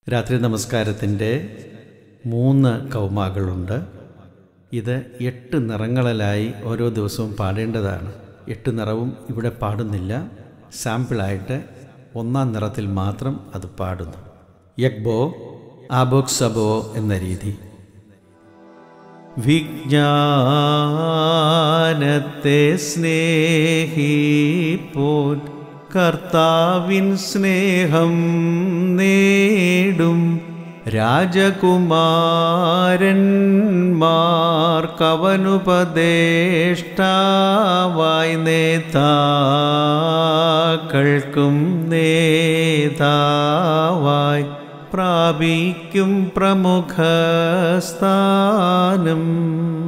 രാത്രി നമസ്കാരത്തിൻ്റെ മൂന്ന് കൗമാകളുണ്ട് ഇത് എട്ട് നിറങ്ങളിലായി ഓരോ ദിവസവും പാടേണ്ടതാണ് എട്ട് നിറവും ഇവിടെ പാടുന്നില്ല സാമ്പിളായിട്ട് ഒന്നാം നിറത്തിൽ മാത്രം അത് പാടുന്നു യഗ്ബോ ആബോക് സബോ എന്ന രീതി വിജ്ഞാനത്തെ സ്നേഹിപ്പോൻ കർത്താവിൻ സ്നേഹം നേടും രാജകുമാരന്മാർക്കവനുപദേഷ്ടാവായി നേതാക്കൾക്കും നേതാവായി പ്രാപിക്കും പ്രമുഖ സ്ഥാനം